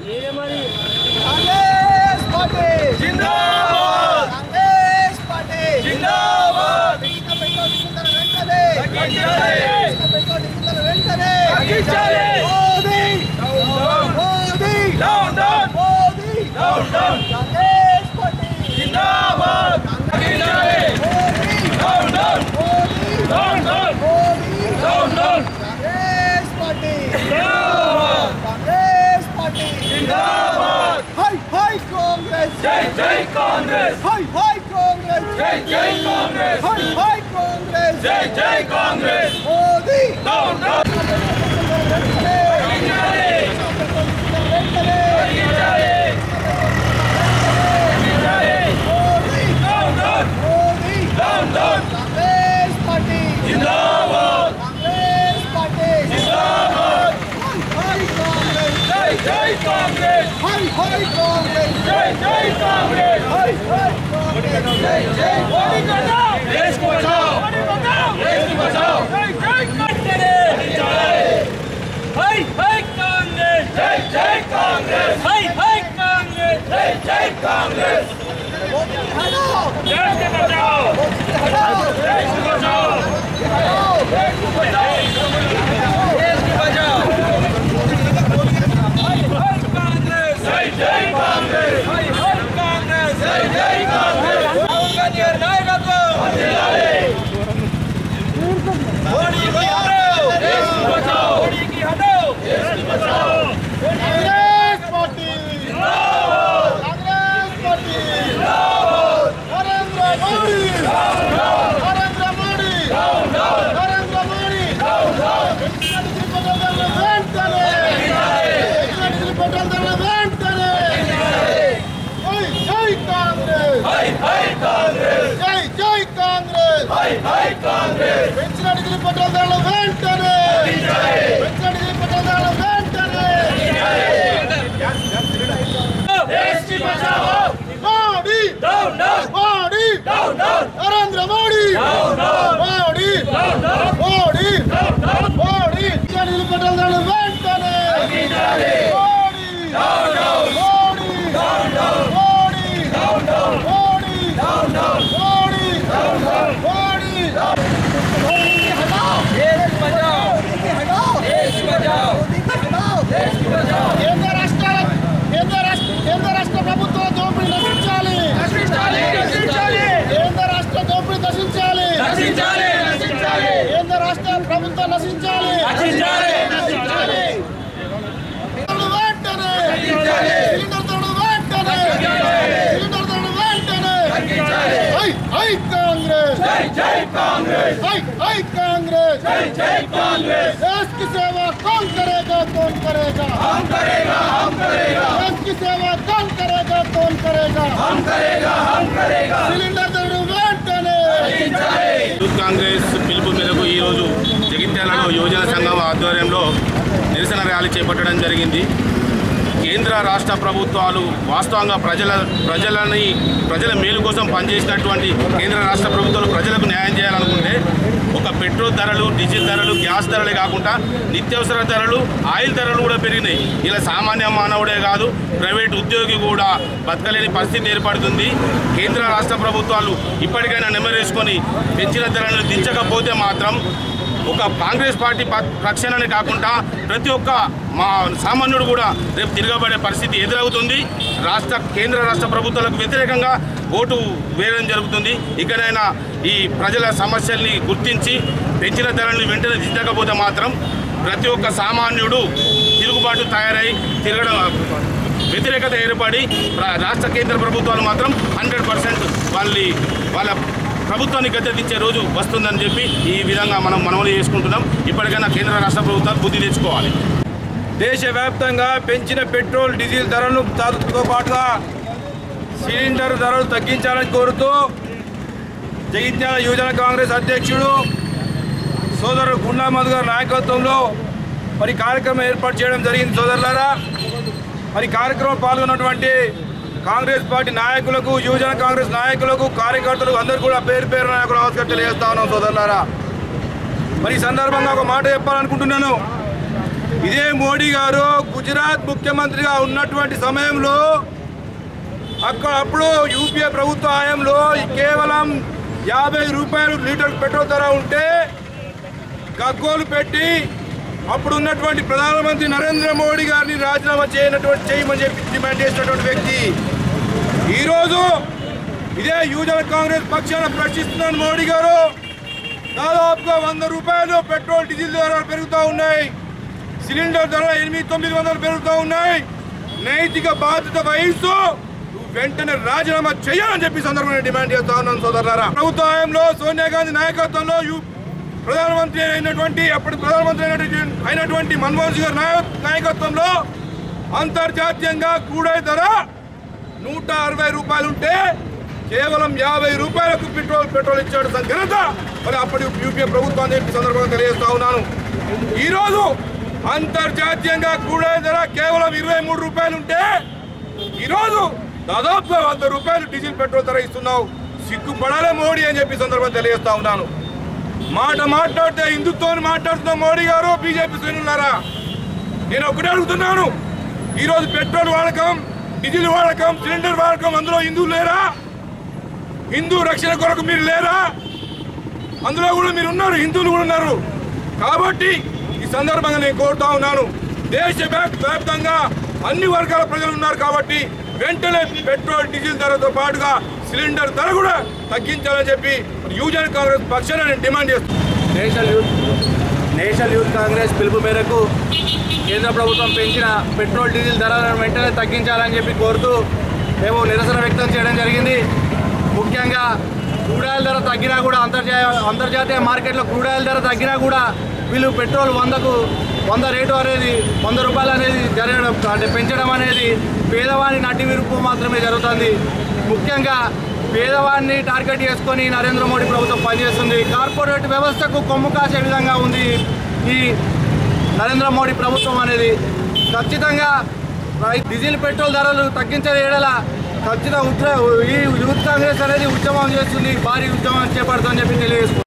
Congress party జిందాబాద్ Congress party జిందాబాద్ ఇసుక పెట్రోల్ డీజిల్ వెంటనే తగ్గించాలి ఇసుక పెట్రోల్ డీజిల్ వెంటనే తగ్గించాలి Modi Modi down down Modi down down Congress party జిందాబాద్ తగ్గించాలి Modi down down Modi down down Modi down down Congress party జిందాబాద్ కాంగ్రెస్ పార్టీ జిందాబాద్ హై హై కాంగ్రెస్ జై జై కాంగ్రెస్ హై హై కాంగ్రెస్ జై జై కాంగ్రెస్ హై హై కాంగ్రెస్ జై జై Congress Modi down down Congress party జిందాబాద్ కాంగ్రెస్ పార్టీ జిందాబాద్ హై హై కాంగ్రెస్ జై జై కాంగ్రెస్ హై హై కాంగ్రెస్ జై జై కాంగ్రెస్ హై హై కాంగ్రెస్ జై జై మోడీ బచాओ देश को बचाओ మోడీ బచాओ देश को बचाओ జై జై కాంగ్రెస్ హై హై కాంగ్రెస్ జై జై కాంగ్రెస్ హై హై కాంగ్రెస్ జై జై కాంగ్రెస్ మోదీ హటాओ దేశ్ కే బచాओ హటాओ దేశ్ కే బచాओ హటాओ దేశ్ को बचाओ देश को बचाओ హై హై కాంగ్రెస్ జై జై కాంగ్రెస్ హై హై కాంగ్రెస్ జై జై కాంగ్రెస్ రాహుల్ గాంధీ గారి నాయకత్వం మోడీ కి హటాओ देश को बचाओ మోడీ కి హటాओ కాంగ్రెస్ పార్టీ జిందాబాద్ కాంగ్రెస్ పార్టీ జిందాబాద్ నరేంద్ర మోడీ జిందాబాద్ నరేంద్ర మోడీ జిందాబాద్ నరేంద్ర మోడీ జిందాబాద్ ఎక్స్ట్రాడిటరీ పెట్రోల్ ధరలు వెంటనే ఎక్స్ట్రాడిటరీ పెట్రోల్ ధరలు వెంటనే జై జై కాంగ్రెస్ హై హై కాంగ్రెస్ జై జై కాంగ్రెస్ హై హై కాంగ్రెస్ ఎక్స్ట్రాడిటరీ పెట్రోల్ ధరలు వెంటనే ఎక్స్ట్రాడిటరీ పెట్రోల్ ధరలు వెంటనే देश की बचाओ Modi down down Modi down down Narendra Modi down down Modi down down Modi down down Modi चलिए पेट्रोल दाल వెంటనే Modi down down Modi down down Modi down down Modi down down Modi down down Modi Modi हटाओ देश बचाओ हटाओ देश बचाओ हटाओ देश बचाओ కేంద్ర రాష్ట్రాల కేంద్ర రాష్ట్ర కేంద్ర రాష్ట్ర ప్రభుత్వ దోపిడీ నశించాలి నశించాలి నశించాలి కేంద్ర రాష్ట్ర దోపిడీ నశించాలి నశించాలి నశించాలి కేంద్ర రాష్ట్ర ప్రభుత్వం నశించాలి నశించాలి నశించాలి వెంటనే సిలిండర్ ధరలు వెంటనే సిలిండర్ ధరలు వెంటనే హై హై కాంగ్రెస్ జై జై కాంగ్రెస్ హై హై కాంగ్రెస్ జై జై కాంగ్రెస్ देश की सेवा कौन करेगा कौन करेगा हम करेगा हम करेगा देश की सेवा कौन करेगा कौन करेगा हम करेगा हम करेगा सिलेंडर ధరలు వెంటనే యూత్ కాంగ్రెస్ పిలుపు మేరకు ఈరోజు జగిత్యాలలో యువజన సంఘం ఆధ్వర్యంలో నిరసన ర్యాలీ చేపట్టడం జరిగింది కేంద్ర రాష్ట్ర ప్రభుత్వాలు వాస్తవంగా ప్రజల ప్రజలని ప్రజల మేలు కోసం పనిచేసినటువంటి కేంద్ర రాష్ట్ర ప్రభుత్వాలు ప్రజలకు న్యాయం చేయాలనుకుంటే ఒక పెట్రోల్ ధరలు డీజిల్ ధరలు గ్యాస్ ధరలే కాకుండా నిత్యావసర ధరలు ఆయిల్ ధరలు కూడా పెరిగినాయి ఇలా సామాన్య మానవుడే కాదు ప్రైవేట్ ఉద్యోగి కూడా బతకలేని పరిస్థితి ఏర్పడుతుంది కేంద్ర రాష్ట్ర ప్రభుత్వాలు ఇప్పటికైనా నెమ్మరేసుకొని పెంచిన ధరలను దించకపోతే మాత్రం ఒక కాంగ్రెస్ పార్టీ ప- రక్షణనే కాకుండా ప్రతి ఒక్క మా సామాన్యుడు కూడా రేపు తిరగబడే పరిస్థితి ఎదురవుతుంది రాష్ట్ర కేంద్ర రాష్ట్ర ప్రభుత్వాలకు వ్యతిరేకంగా ఓటు వేయడం జరుగుతుంది ఇకనైనా ఈ ప్రజల సమస్యల్ని గుర్తించి పెంచిన ధరలను వెంటనే దిద్దకపోతే మాత్రం ప్రతి ఒక్క సామాన్యుడు తిరుగుబాటు తయారై తిరగడం వ్యతిరేకత ఏర్పడి ప్ర- రాష్ట్ర కేంద్ర ప్రభుత్వాలు మాత్రం హండ్రెడ్ పర్సెంట్ వాళ్ళ వాళ్ళ ప్రభుత్వాన్ని గద్దెదించే రోజు వస్తుందని చెప్పి ఈ విధంగా మనం మనవలు చేసుకుంటున్నాం ఇప్పటికైనా కేంద్ర రాష్ట్ర ప్రభుత్వాలు బుద్ధి తెచ్చుకోవాలి దేశవ్యాప్తంగా పెంచిన పెట్రోల్ డీజిల్ ధరలను తో పాటుగా సిలిండర్ ధరలు తగ్గించాలని కోరుతూ జగిత్యాల యువజన కాంగ్రెస్ అధ్యక్షుడు సోదరుడు గుండా మధు గారి నాయకత్వంలో మరి కార్యక్రమం ఏర్పాటు చేయడం జరిగింది సోదరులారా మరి కార్యక్రమం పాల్గొన్నటువంటి కాంగ్రెస్ పార్టీ నాయకులకు యువజన కాంగ్రెస్ నాయకులకు కార్యకర్తలకు అందరూ కూడా పేరు పేరు నాయకులు నమస్కారం తెలియజేస్తా ఉన్నాం సోదరులారా మరి ఈ సందర్భంగా ఒక మాట చెప్పాలనుకుంటున్నాను ఇదే మోడీ గారు గుజరాత్ ముఖ్యమంత్రిగా ఉన్నటువంటి సమయంలో అక్కడ అప్పుడు యూపీఏ ప్రభుత్వ హయాంలో కేవలం యాభై రూపాయలు లీటర్ పెట్రోల్ ధర ఉంటే గగ్గోలు పెట్టి అప్పుడు ఉన్నటువంటి ప్రధానమంత్రి నరేంద్ర మోడీ గారిని రాజీనామా చేయనటువంటి చేయమని చెప్పి డిమాండ్ చేసినటువంటి వ్యక్తి ఈరోజు ఇదే యువజన కాంగ్రెస్ పక్షాన ప్రశ్నిస్తున్నాను మోడీ గారు దాదాపుగా వంద రూపాయలు పెట్రోల్ డీజిల్ ధరలు పెరుగుతూ ఉన్నాయి సిలిండర్ ధర ఎనిమిది తొమ్మిది వందలు పెరుగుతూ ఉన్నాయి నైతిక బాధ్యత వహిస్తూ నువ్వు వెంటనే రాజీనామా చేయాలని చెప్పి ఈ సందర్భంగా డిమాండ్ చేస్తా ఉన్నాను సోదరులారా ప్రభుత్వ హయాంలో సోనియా గాంధీ నాయకత్వంలో యు- ప్రధానమంత్రి అయినటువంటి అప్పటి ప్రధానమంత్రి అయినటువంటి అయినటువంటి మన్మోహన్ సింగ్ గారి నాయ- నాయకత్వంలో అంతర్జాతీయంగా క్రూడాయి ధర నూట అరవై రూపాయలు ఉంటే కేవలం యాభై రూపాయలకు పెట్రోల్ పెట్రోల్ ఇచ్చాడు దాని ఘనత మరి అప్పటి యూపీఏ ప్రభుత్వాన్ని చెప్పి సందర్భంగా తెలియజేస్తా ఉన్నాను ఈరోజు అంతర్జాతీయంగా క్రూడాయి ధర కేవలం ఇరవై మూడు రూపాయలు ఉంటే ఈరోజు దాదాపుగా వంద రూపాయలు డీజిల్ పెట్రోల్ ధర ఇస్తున్నావు సిగ్గుపడాలే మోడీ అని చెప్పి సందర్భంగా తెలియజేస్తా ఉన్నాను మాట మాట్లాడితే హిందుత్వాన్ని మాట్లాడుతున్న మోడీ గారు బీజేపీ శ్రేణులారా నేను ఒకటే అడుగుతున్నాను ఈరోజు పెట్రోల్ వాడకం డీజిల్ వాడకం సిలిండర్ వాడకం అందులో హిందువులు లేరా హిందూ రక్షణ కొరకు మీరు లేరా అందులో కూడా మీరు ఉన్నారు హిందువులు కూడా ఉన్నారు కాబట్టి ఈ సందర్భంగా నేను కోరుతా ఉన్నాను దేశ వ్యాప్- వ్యాప్తంగా అన్ని వర్గాల ప్రజలు ఉన్నారు కాబట్టి వెంటనే పెట్రోల్ డీజిల్ ధరతో పాటుగా సిలిండర్ ధర కూడా తగ్గించాలని చెప్పి యూజన్ కాంగ్రెస్ పక్షాన నేను డిమాండ్ చేస్తున్నాను national youth national youth Congress పిలుపు మేరకు కేంద్ర ప్రభుత్వం పెంచిన పెట్రోల్ డీజిల్ ధరలను వెంటనే తగ్గించాలని చెప్పి కోరుతూ మేము నిరసన వ్యక్తం చేయడం జరిగింది ముఖ్యంగా క్రూడాయిల్ ధర తగ్గినా కూడా అంతర్జాతీయ అంతర్జాతీయ మార్కెట్లో క్రూడాయిల్ ధర తగ్గినా కూడా వీళ్ళు పెట్రోల్ వందకు వంద రేటు అనేది వంద రూపాయలు అనేది జరగడం అంటే పెంచడం అనేది పేదవాని నడ్డి విరుపు మాత్రమే జరుగుతుంది ముఖ్యంగా పేదవాడిని టార్గెట్ చేసుకొని నరేంద్ర మోడీ ప్రభుత్వం పనిచేస్తుంది కార్పొరేట్ వ్యవస్థకు కొమ్ము కాసే విధంగా ఉంది ఈ నరేంద్ర మోడీ ప్రభుత్వం అనేది ఖచ్చితంగా రై- డీజిల్ పెట్రోల్ ధరలు తగ్గించే ఏడల ఖచ్చితంగా ఉద్ర ఈ యూత్ కాంగ్రెస్ అనేది ఉద్యమం చేస్తుంది భారీ ఉద్యమం చేపడుతుందని చెప్పి తెలియజేస్తుంది